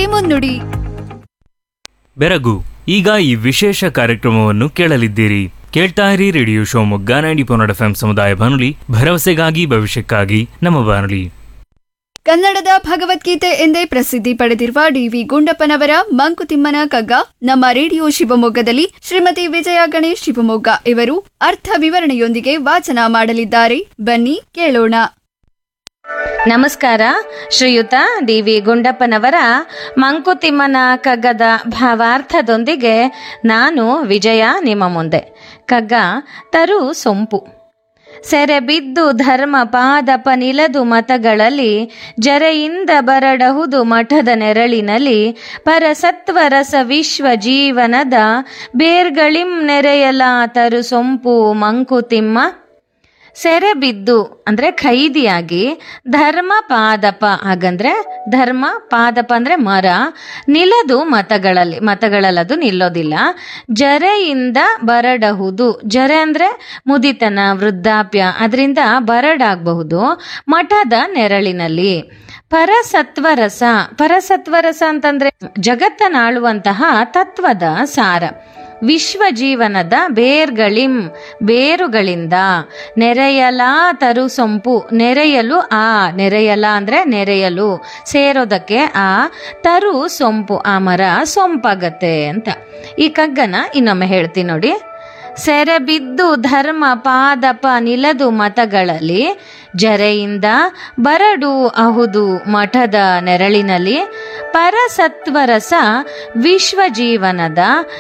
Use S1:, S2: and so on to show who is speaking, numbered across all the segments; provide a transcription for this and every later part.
S1: ಮುನ್ನುಡಿ
S2: ಬೆರಗು ಈಗ ಈ ವಿಶೇಷ ಕಾರ್ಯಕ್ರಮವನ್ನು ಕೇಳಲಿದ್ದೀರಿ ಕೇಳ್ತಾ ಇರಿ ರೇಡಿಯೋ ಶಿವಮೊಗ್ಗ ನೈಂಟಿ ಪೊನ್ನಡ ಎಫ್ ಸಮುದಾಯ ಬಾನುಲಿ ಭರವಸೆಗಾಗಿ ಭವಿಷ್ಯಕ್ಕಾಗಿ ನಮ್ಮ ಬಾನುಲಿ
S1: ಕನ್ನಡದ ಭಗವದ್ಗೀತೆ ಎಂದೇ ಪ್ರಸಿದ್ಧಿ ಪಡೆದಿರುವ ಡಿವಿ ಗುಂಡಪ್ಪನವರ ಮಂಕುತಿಮ್ಮನ ಕಗ್ಗ ನಮ್ಮ ರೇಡಿಯೋ ಶಿವಮೊಗ್ಗದಲ್ಲಿ ಶ್ರೀಮತಿ ವಿಜಯ ಗಣೇಶ್ ಶಿವಮೊಗ್ಗ ಇವರು ಅರ್ಥ ವಿವರಣೆಯೊಂದಿಗೆ ವಾಚನ ಮಾಡಲಿದ್ದಾರೆ ಬನ್ನಿ ಕೇಳೋಣ
S3: ನಮಸ್ಕಾರ ಶ್ರೀಯುತ ಡಿ ವಿ ಗುಂಡಪ್ಪನವರ ಮಂಕುತಿಮ್ಮನ ಕಗ್ಗದ ಭಾವಾರ್ಥದೊಂದಿಗೆ ನಾನು ವಿಜಯ ನಿಮ್ಮ ಮುಂದೆ ಕಗ್ಗ ತರು ಸೊಂಪು ಸೆರೆ ಬಿದ್ದು ಧರ್ಮ ಪಾದಪ ನಿಲದು ಮತಗಳಲ್ಲಿ ಜರೆಯಿಂದ ಬರಡಹುದು ಮಠದ ನೆರಳಿನಲ್ಲಿ ಪರಸತ್ವರಸ ವಿಶ್ವ ಜೀವನದ ಬೇರ್ಗಳಿಂ ನೆರೆಯಲ ತರು ಸೊಂಪು ಮಂಕುತಿಮ್ಮ ಸೆರೆ ಬಿದ್ದು ಅಂದ್ರೆ ಖೈದಿಯಾಗಿ ಧರ್ಮ ಪಾದಪ ಹಾಗಂದ್ರೆ ಧರ್ಮ ಪಾದಪ ಅಂದ್ರೆ ಮರ ನಿಲ್ಲದು ಮತಗಳಲ್ಲಿ ಮತಗಳಲ್ಲಿ ಅದು ನಿಲ್ಲೋದಿಲ್ಲ ಜರೆಯಿಂದ ಬರಡಹುದು ಜರೆ ಅಂದ್ರೆ ಮುದಿತನ ವೃದ್ಧಾಪ್ಯ ಅದರಿಂದ ಬರಡಾಗಬಹುದು ಮಠದ ನೆರಳಿನಲ್ಲಿ ಪರಸತ್ವರಸ ಪರಸತ್ವರಸ ಅಂತಂದ್ರೆ ಜಗತ್ತನಾಳುವಂತಹ ತತ್ವದ ಸಾರ ವಿಶ್ವ ಜೀವನದ ಬೇರ್ಗಳಿಂ ಬೇರುಗಳಿಂದ ನೆರೆಯಲ ತರು ಸೊಂಪು ನೆರೆಯಲು ಆ ನೆರೆಯಲ ಅಂದ್ರೆ ನೆರೆಯಲು ಸೇರೋದಕ್ಕೆ ಆ ತರು ಸೊಂಪು ಆ ಮರ ಸೊಂಪಾಗತ್ತೆ ಅಂತ ಈ ಕಗ್ಗನ ಇನ್ನೊಮ್ಮೆ ಹೇಳ್ತೀನಿ ನೋಡಿ ಸೆರೆ ಬಿದ್ದು ಧರ್ಮ ಪಾದಪ ನಿಲದು ಮತಗಳಲ್ಲಿ ಜರೆಯಿಂದ ಬರಡು ಅಹುದು ಮಠದ ನೆರಳಿನಲ್ಲಿ ಪರಸತ್ವರಸ ವಿಶ್ವ ಜೀವನದ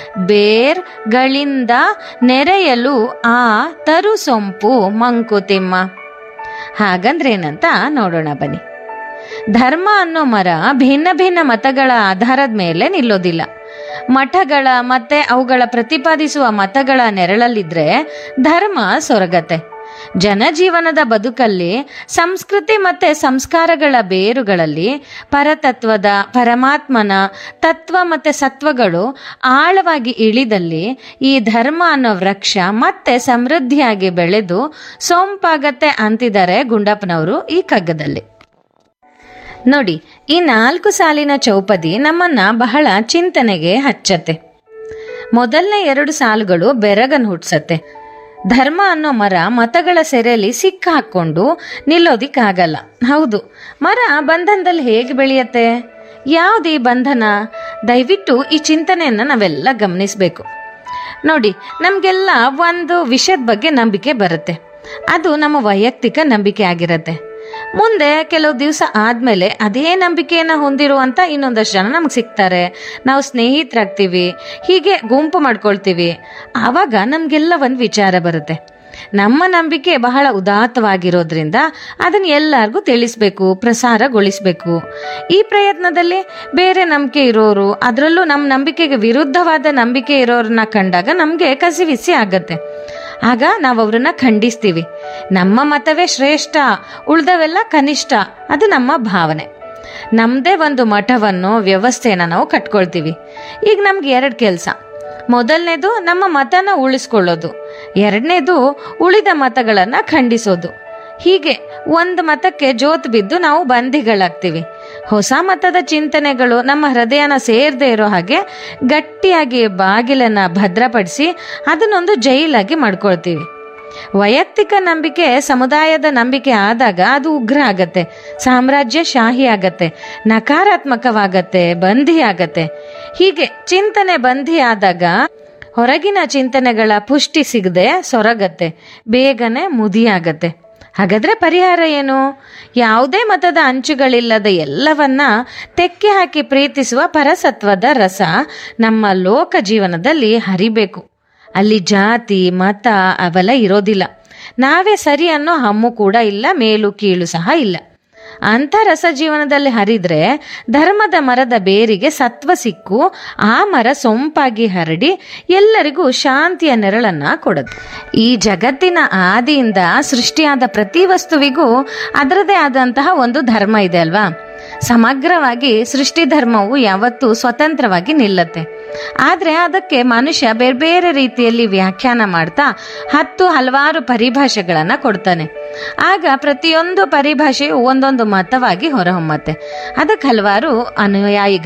S3: ಬೇರ್ಗಳಿಂದ ನೆರೆಯಲು ಆ ತರು ಸೊಂಪು ಮಂಕುತಿಮ್ಮ ಹಾಗಂದ್ರೇನಂತ ನೋಡೋಣ ಬನ್ನಿ ಧರ್ಮ ಅನ್ನೋ ಮರ ಭಿನ್ನ ಭಿನ್ನ ಮತಗಳ ಆಧಾರದ ಮೇಲೆ ನಿಲ್ಲೋದಿಲ್ಲ ಮಠಗಳ ಮತ್ತೆ ಅವುಗಳ ಪ್ರತಿಪಾದಿಸುವ ಮತಗಳ ನೆರಳಲ್ಲಿದ್ರೆ ಧರ್ಮ ಸೊರಗತೆ ಜನಜೀವನದ ಬದುಕಲ್ಲಿ ಸಂಸ್ಕೃತಿ ಮತ್ತೆ ಸಂಸ್ಕಾರಗಳ ಬೇರುಗಳಲ್ಲಿ ಪರತತ್ವದ ಪರಮಾತ್ಮನ ತತ್ವ ಮತ್ತೆ ಸತ್ವಗಳು ಆಳವಾಗಿ ಇಳಿದಲ್ಲಿ ಈ ಧರ್ಮ ಅನ್ನೋ ವೃಕ್ಷ ಮತ್ತೆ ಸಮೃದ್ಧಿಯಾಗಿ ಬೆಳೆದು ಸೊಂಪಾಗತ್ತೆ ಅಂತಿದ್ದಾರೆ ಗುಂಡಪ್ಪನವರು ಈ ಕಗ್ಗದಲ್ಲಿ ನೋಡಿ ಈ ನಾಲ್ಕು ಸಾಲಿನ ಚೌಪದಿ ನಮ್ಮನ್ನ ಬಹಳ ಚಿಂತನೆಗೆ ಹಚ್ಚತ್ತೆ ಮೊದಲನೇ ಎರಡು ಸಾಲುಗಳು ಬೆರಗನ್ ಹುಟ್ಸತ್ತೆ ಧರ್ಮ ಅನ್ನೋ ಮರ ಮತಗಳ ಸೆರೆಯಲ್ಲಿ ಸಿಕ್ಕ ಹಾಕೊಂಡು ನಿಲ್ಲೋದಿಕ್ಕಾಗಲ್ಲ ಹೌದು ಮರ ಬಂಧನದಲ್ಲಿ ಹೇಗೆ ಬೆಳೆಯತ್ತೆ ಯಾವ್ದು ಈ ಬಂಧನ ದಯವಿಟ್ಟು ಈ ಚಿಂತನೆಯನ್ನ ನಾವೆಲ್ಲ ಗಮನಿಸಬೇಕು ನೋಡಿ ನಮಗೆಲ್ಲ ಒಂದು ವಿಷಯದ ಬಗ್ಗೆ ನಂಬಿಕೆ ಬರುತ್ತೆ ಅದು ನಮ್ಮ ವೈಯಕ್ತಿಕ ನಂಬಿಕೆ ಆಗಿರತ್ತೆ ಮುಂದೆ ಕೆಲವು ದಿವಸ ಆದಮೇಲೆ ಅದೇ ನಂಬಿಕೆಯನ್ನು ಹೊಂದಿರುವಂಥ ಇನ್ನೊಂದಷ್ಟು ಜನ ನಮ್ಗೆ ಸಿಗ್ತಾರೆ ನಾವು ಸ್ನೇಹಿತರಾಗ್ತೀವಿ ಹೀಗೆ ಗುಂಪು ಮಾಡ್ಕೊಳ್ತೀವಿ ಆವಾಗ ನಮಗೆಲ್ಲ ಒಂದು ವಿಚಾರ ಬರುತ್ತೆ ನಮ್ಮ ನಂಬಿಕೆ ಬಹಳ ಉದಾತ್ತವಾಗಿರೋದ್ರಿಂದ ಅದನ್ನು ಎಲ್ಲರಿಗೂ ತಿಳಿಸ್ಬೇಕು ಪ್ರಸಾರಗೊಳಿಸಬೇಕು ಈ ಪ್ರಯತ್ನದಲ್ಲಿ ಬೇರೆ ನಂಬಿಕೆ ಇರೋರು ಅದರಲ್ಲೂ ನಮ್ಮ ನಂಬಿಕೆಗೆ ವಿರುದ್ಧವಾದ ನಂಬಿಕೆ ಇರೋರನ್ನ ಕಂಡಾಗ ನಮಗೆ ಕಸಿವಿಸಿ ಆಗತ್ತೆ ಆಗ ನಾವು ಅವ್ರನ್ನ ಖಂಡಿಸ್ತೀವಿ ನಮ್ಮ ಮತವೇ ಶ್ರೇಷ್ಠ ಉಳ್ದವೆಲ್ಲ ಕನಿಷ್ಠ ಅದು ನಮ್ಮ ಭಾವನೆ ನಮ್ಮದೇ ಒಂದು ಮಠವನ್ನು ವ್ಯವಸ್ಥೆನ ನಾವು ಕಟ್ಕೊಳ್ತೀವಿ ಈಗ ನಮ್ಗೆ ಎರಡು ಕೆಲಸ ಮೊದಲನೇದು ನಮ್ಮ ಮತನ ಉಳಿಸ್ಕೊಳ್ಳೋದು ಎರಡನೇದು ಉಳಿದ ಮತಗಳನ್ನು ಖಂಡಿಸೋದು ಹೀಗೆ ಒಂದು ಮತಕ್ಕೆ ಜೋತ್ ಬಿದ್ದು ನಾವು ಬಂದಿಗಳಾಗ್ತೀವಿ ಹೊಸ ಮತದ ಚಿಂತನೆಗಳು ನಮ್ಮ ಹೃದಯನ ಸೇರದೆ ಇರೋ ಹಾಗೆ ಗಟ್ಟಿಯಾಗಿ ಬಾಗಿಲನ್ನ ಭದ್ರಪಡಿಸಿ ಅದನ್ನೊಂದು ಜೈಲಾಗಿ ಮಾಡ್ಕೊಳ್ತೀವಿ ವೈಯಕ್ತಿಕ ನಂಬಿಕೆ ಸಮುದಾಯದ ನಂಬಿಕೆ ಆದಾಗ ಅದು ಉಗ್ರ ಆಗತ್ತೆ ಸಾಮ್ರಾಜ್ಯ ಶಾಹಿ ಆಗತ್ತೆ ನಕಾರಾತ್ಮಕವಾಗತ್ತೆ ಬಂಧಿ ಆಗತ್ತೆ ಹೀಗೆ ಚಿಂತನೆ ಬಂಧಿ ಆದಾಗ ಹೊರಗಿನ ಚಿಂತನೆಗಳ ಪುಷ್ಟಿ ಸಿಗದೆ ಸೊರಗತ್ತೆ ಬೇಗನೆ ಮುದಿಯಾಗತ್ತೆ ಹಾಗಾದ್ರೆ ಪರಿಹಾರ ಏನು ಯಾವುದೇ ಮತದ ಅಂಚುಗಳಿಲ್ಲದ ಎಲ್ಲವನ್ನ ತೆಕ್ಕೆ ಹಾಕಿ ಪ್ರೀತಿಸುವ ಪರಸತ್ವದ ರಸ ನಮ್ಮ ಲೋಕ ಜೀವನದಲ್ಲಿ ಹರಿಬೇಕು ಅಲ್ಲಿ ಜಾತಿ ಮತ ಅವೆಲ್ಲ ಇರೋದಿಲ್ಲ ನಾವೇ ಸರಿ ಅನ್ನೋ ಹಮ್ಮು ಕೂಡ ಇಲ್ಲ ಮೇಲು ಕೀಳು ಸಹ ಇಲ್ಲ ಅಂಥ ರಸ ಜೀವನದಲ್ಲಿ ಹರಿದ್ರೆ ಧರ್ಮದ ಮರದ ಬೇರಿಗೆ ಸತ್ವ ಸಿಕ್ಕು ಆ ಮರ ಸೊಂಪಾಗಿ ಹರಡಿ ಎಲ್ಲರಿಗೂ ಶಾಂತಿಯ ನೆರಳನ್ನ ಕೊಡುತ್ತೆ ಈ ಜಗತ್ತಿನ ಆದಿಯಿಂದ ಸೃಷ್ಟಿಯಾದ ಪ್ರತಿ ವಸ್ತುವಿಗೂ ಅದರದೇ ಆದಂತಹ ಒಂದು ಧರ್ಮ ಇದೆ ಅಲ್ವಾ ಸಮಗ್ರವಾಗಿ ಸೃಷ್ಟಿ ಧರ್ಮವು ಯಾವತ್ತೂ ಸ್ವತಂತ್ರವಾಗಿ ನಿಲ್ಲತ್ತೆ ಆದರೆ ಅದಕ್ಕೆ ಮನುಷ್ಯ ಬೇರೆ ಬೇರೆ ರೀತಿಯಲ್ಲಿ ವ್ಯಾಖ್ಯಾನ ಮಾಡ್ತಾ ಹತ್ತು ಹಲವಾರು ಪರಿಭಾಷೆಗಳನ್ನು ಕೊಡ್ತಾನೆ ಆಗ ಪ್ರತಿಯೊಂದು ಪರಿಭಾಷೆಯು ಒಂದೊಂದು ಮತವಾಗಿ ಹೊರಹೊಮ್ಮತ್ತೆ ಅದಕ್ಕೆ ಹಲವಾರು ಅನುಯಾಯಿಗಳು